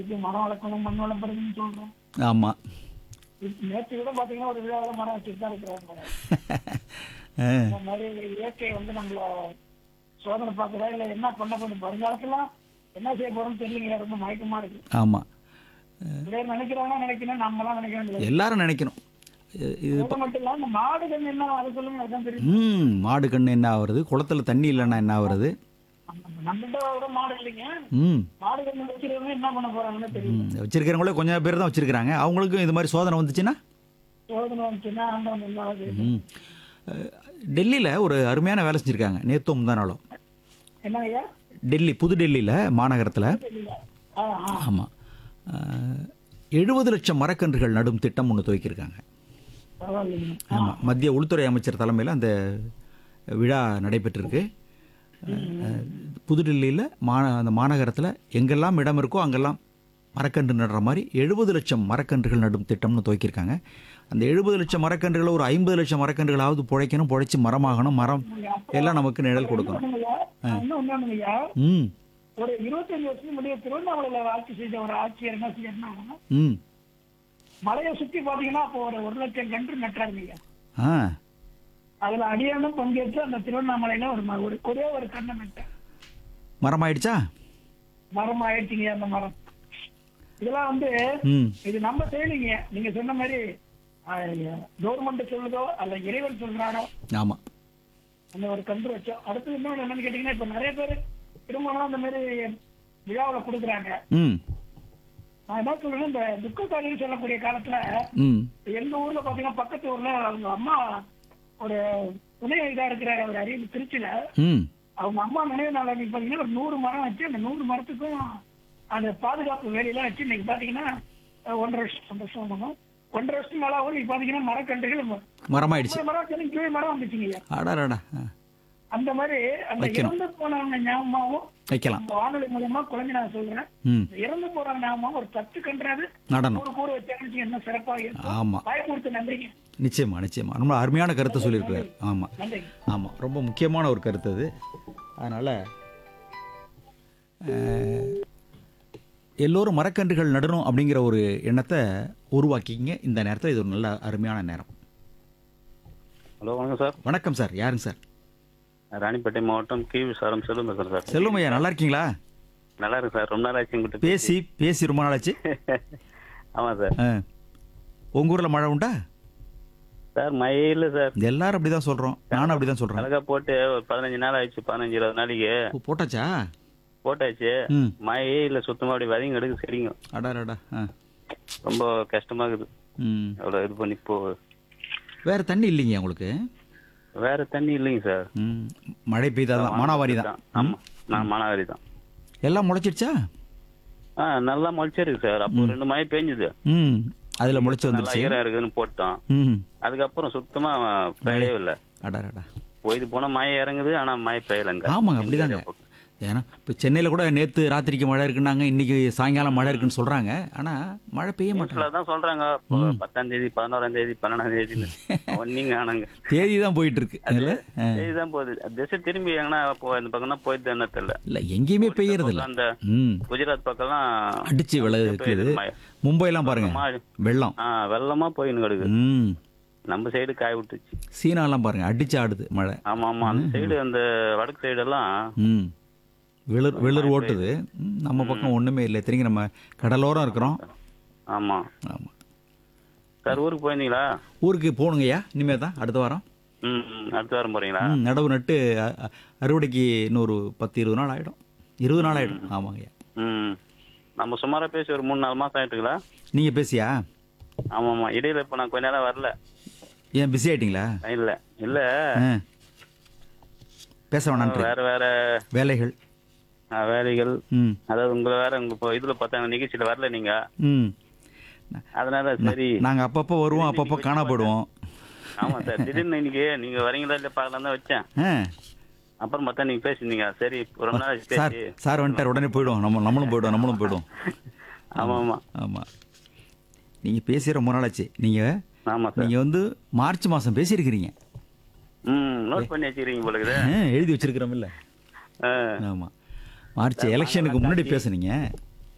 இப்படி மரம் வளர்க்கணும் மண் வளர்ப்புறதுன்னு சொல்றோம் ஆமாம் இப்ப நேற்று கூட பாத்தீங்கன்னா ஒரு விழாவில் மரம் வச்சுட்டு தான் இருக்கிறாங்க இந்த மாதிரி இயற்கை வந்து நம்மள சோதனை பார்க்குறா இல்ல என்ன பண்ண போறோம் வருங்காலத்துல என்ன செய்ய போறோம்னு தெரியலங்க ரொம்ப மயக்கமா இருக்கு ஆமாம் இதே நினைக்கிறவங்க நினைக்கணும் நம்மளாம் நினைக்க வேண்டியது எல்லாரும் நினைக்கணும் இ- இது அது மட்டும் இல்ல இந்த மாடு கண்ணு என்ன அதை சொல்லுங்க அதான் தெரியும் ம் மாடு கண்ணு என்ன ஆகுறது குளத்துல தண்ணி இல்லைன்னா என்ன ஆகுறது நம்மகிட்ட கூட மாடு இல்லைங்க ம் மாடு கண்ணு வச்சிருக்கவங்க என்ன பண்ண போறாங்கன்னு தெரியும் ம் வச்சிருக்கிறவங்களே கொஞ்சம் பேர் தான் வச்சிருக்கிறாங்க அவங்களுக்கும் இது மாதிரி சோதனை வந்துச்சுன்னா சோதனை வந்துச்சுன்னா ஆண்டவன் இல்லாது ம் டெல்லியில் ஒரு அருமையான வேலை செஞ்சுருக்காங்க நேற்றும் முந்தா நாளும் என்ன ஐயா டெல்லி புது டெல்லியில் மாநகரத்தில் தெரியல ஆ ஆ ஆமாம் எழுபது லட்சம் மரக்கன்றுகள் நடும் திட்டம் ஒன்று துவக்கியிருக்காங்க பரவாயில்லைங்க ஆமாம் மத்திய உள்துறை அமைச்சர் தலைமையில் அந்த விழா நடைபெற்றிருக்கு அஹ், புதுடில்லியில் மா அந்த மாநகரத்தில் எங்கெல்லாம் இடம் இருக்கோ அங்கெல்லாம் மரக்கன்று நடுற மாதிரி எழுபது லட்சம் மரக்கன்றுகள் நடும் திட்டம்னு துவக்கியிருக்காங்க அந்த எழுபது லட்சம் மரக்கன்றுகளை ஒரு ஐம்பது லட்சம் மரக்கன்றுகளாவது புழைக்கணும் புழைச்சி மரமாகணும் மரம் எல்லாம் நமக்கு நிழல் கொடுக்கணும் ஒண்ணுங்கய்யா, இன்னும் ஒண்ணுங்கய்யா, ம் ஒரு இருபத்தஞ்சு வருஷத்துக்கு முன்னாடி திருவண்ணாமலையில ஆட்சி செஞ்ச ஒரு ஆட்சியர் என்ன செய்யணும் ம் மலையை சுத்தி பாத்தீங்கன்னா அப்போ ஒரு ஒரு லட்சம் கன்று நட்டாருங்கய்யா ஆ அதுல அடியானும் பங்கேற்று அந்த திருவண்ணாமலையில ஒரு ம- ஒரு ஒரே ஒரு கண்ணை நட்டேன் மரம் ஆயிடுச்சா மரம் ஆயிடுச்சுங்க அந்த மரம் இதெல்லாம் வந்து ம் இது நம்ம செய்யலைங்க நீங்க சொன்ன மாதிரி கவர்மெண்ட் சொல்லுதோ அல்ல இறைவன் சொல்றாரோ ஆமாம் அந்த ஒரு கன்று வச்சோம் அடுத்து இன்னொன்று என்னன்னு கேட்டீங்கன்னா இப்ப நிறைய பேர் திருமணம் அந்த மாதிரி விழாவில் கொடுக்குறாங்க ம் நான் என்ன சொல்றேன் இந்த துக்கக்காரின்னு சொல்லக்கூடிய காலத்துல ம் எங்க ஊர்ல பாத்தீங்கன்னா பக்கத்து ஊர்ல அவங்க அம்மா ஒரு துணை இதா இருக்கிற ஒரு அறிவு திருச்சியில ம் அவங்க அம்மா நினைவு நாள் அன்னைக்கு பாத்தீங்கன்னா ஒரு நூறு மரம் வச்சு அந்த நூறு மரத்துக்கும் அந்த பாதுகாப்பு வேலையெல்லாம் வச்சு இன்னைக்கு பாத்தீங்கன்னா அஹ், ஒன்றரை வருஷம் சந்தோஷம் பண்ணும் ஒன்றரை வருஷம் மேல ஆகும் இன்னைக்கு பாத்தீங்கன்னா மரக்கன்றுகள் ம- மரமாயிடுச்சு ஒரு மரம் வச்சாலும் கீழே மரம் வந்துச்சுங்க அடாடாடா ஆ அந்த மாதிரி அந்த வைக்கணும். இறந்து போனவங்க ஞாபகமாவும் வைக்கலாம் இந்த வானொலி மூலமா குழந்தை நான் சொல்றேன் ம் இறந்து போறவங்க ஞாபகமா ஒரு பத்து கன்றாது நடனம் ஒரு கூறு வச்சாங்கன்னு என்ன சிறப்பாக இருக்கும் ஆமாம் வாய்ப்பு கொடுத்து நன்றிங்க நிச்சயமா நிச்சயமா ரொம்ப அருமையான கருத்தை சொல்லியிருக்கிறார் ஆமாம் நன்றிங்க ஆமாம் ரொம்ப முக்கியமான ஒரு கருத்து அது அதனால் எல்லோரும் மரக்கன்றுகள் நடணும் அப்படிங்கிற ஒரு எண்ணத்தை உருவாக்கிங்க இந்த நேரத்தில் இது ஒரு நல்ல அருமையான நேரம் ஹலோ வணக்கம் சார் வணக்கம் சார் யாருங்க சார் ராணிப்பேட்டை மாவட்டம் கீழ் சாரம் செல்வம் பேசுறேன் சார் செல்வம் ஐயா நல்லா இருக்கீங்களா நல்லா இருக்கு சார் ரொம்ப நாள் ஆச்சு உங்ககிட்ட பேசி பேசி ரொம்ப நாளாச்சு ஆமாம் சார் ஆ உங்கள் ஊரில் மழை உண்டா சார் மழையே இல்லை சார் எல்லாரும் அப்படி தான் சொல்கிறோம் நானும் அப்படி தான் சொல்கிறேன் அழகா போட்டு ஒரு பதினஞ்சு நாள் ஆயிடுச்சு பதினஞ்சு இருபது நாளைக்கு போட்டாச்சா போட்டாச்சு ம் மழையே இல்லை சுத்தமாக அப்படி வதங்கி எடுக்கு சரிங்க அடாடாடா ஆ ரொம்ப கஷ்டமா இருக்குது ம் அவ்வளோ இது பண்ணி போ வேறு தண்ணி இல்லைங்க உங்களுக்கு வேற தண்ணி இல்லைங்க சார் ம் மழை பெய்தாதான் மானாவாரி தான் ஆமா நான் மானாவாரி தான் எல்லாம் முளைச்சிடுச்சா ஆ நல்லா முளைச்சிருக்கு சார் அப்போ ரெண்டு மழை பெஞ்சுது ம் அதில் முளைச்சி நல்லா வந்துருச்சு ஈரம் இருக்குதுன்னு போட்டோம் ம் அதுக்கப்புறம் சுத்தமா பெய்யவே இல்லை அடாடாடா போயிட்டு போனா மழை இறங்குது ஆனா மழை பெய்யலைங்க ஆமாங்க அப்படிதாங்க ஏன்னா இப்போ சென்னையில் கூட நேற்று ராத்திரிக்கு மழை இருக்குன்னாங்க இன்னைக்கு சாயங்காலம் மழை இருக்குன்னு சொல்கிறாங்க ஆனால் மழை பெய்ய மாட்டாங்க நியூஸ்ல தான் சொல்றாங்க இப்போ பத்தாம் தேதி பதினோராம் தேதி பன்னெண்டாம் தேதின்னு ஒன்னிங்க ஆனாங்க தேதி தான் போயிட்டு இருக்கு அதில் தேதி தான் போகுது திசை திரும்பி எங்கன்னா இப்போ இந்த பக்கம் தான் போயிட்டு என்ன தெரியல இல்லை எங்கேயுமே பெய்யறது இல்லை அந்த ம் குஜராத் பக்கம்லாம் அடிச்சு விளைவிக்குது பெய்யுது மழை. மும்பைலாம் பாருங்க மழை. வெள்ளம் ஆ வெள்ளமா போயின்னு கிடக்கு ம் நம்ம சைடு காய விட்டுச்சு சீனாலாம் பாருங்க அடிச்சு ஆடுது மழை ஆமா ஆமா அந்த சைடு அந்த வடக்கு சைடு எல்லாம் ம் விளிர் விளிர் ஓட்டுது ம், நம்ம பக்கம் ஒன்றுமே இல்லை திரும்பி நம்ம கடலோரம் இருக்கிறோம் ஆமா ஆமாம் சார் ஊருக்கு போயிருந்தீங்களா ஊருக்கு போகணுங்கய்யா இனிமேல் தான் அடுத்த வாரம் ம் ம். அடுத்த வாரம் போறீங்களா ம், நடவு நட்டு அ- அ- அறுவடைக்கு இன்னொரு பத்து இருபது நாள் ஆகிடும் இருபது நாள் ஆகிடும் ஆமாங்கய்யா ம் நம்ம சுமாரா பேசி ஒரு மூணு நாலு மாசம் ஆயிட்டுங்களா நீங்கள் பேசியா ஆமா ஆமா இடையில இப்ப நான் கொஞ்ச நேரம் வரல ஏன் பிஸி ஆயிட்டீங்களா இல்ல இல்ல ஆ பேச வேணான்றீங்க வேற வேற வேலைகள் ஆ, வேலைகள் ம் அதாவது உங்களை வேற உங்க இப்போ இதுல பார்த்தாங்க நிகழ்ச்சியில வரல நீங்க ம் அதனால சரி நாங்கள் அப்பப்போ வருவோம் அப்பப்போ காணப்படுவோம் ஆமா சார் திடீர்னு இன்னைக்கு நீங்க வரீங்களா இல்ல பார்க்கலாம் தான் வச்சேன் ஆ அப்புறம் பார்த்தா நீங்க பேசினீங்க சரி ரொம்ப நாள் ஆச்சு சார் பேசி சார் வந்துட்டார் உடனே போயிடுவோம் நம்ம நம்மளும் போயிடுவோம் நம்மளும் போயிடுவோம் ஆமா ஆமா ஆமாம் நீங்கள் பேசி ரொம்ப நாளாச்சு நீங்கள் ஆமா சார் நீங்கள் வந்து மார்ச் மாதம் பேசியிருக்கிறீங்க ம் நோட் பண்ணி வச்சுக்கிறீங்க போல இருக்குது ஆ, எழுதி வச்சிருக்கிறோம்ல ஆ. ஆமாம் மார்ச் எலெக்ஷனுக்கு முன்னாடி பேசுனீங்க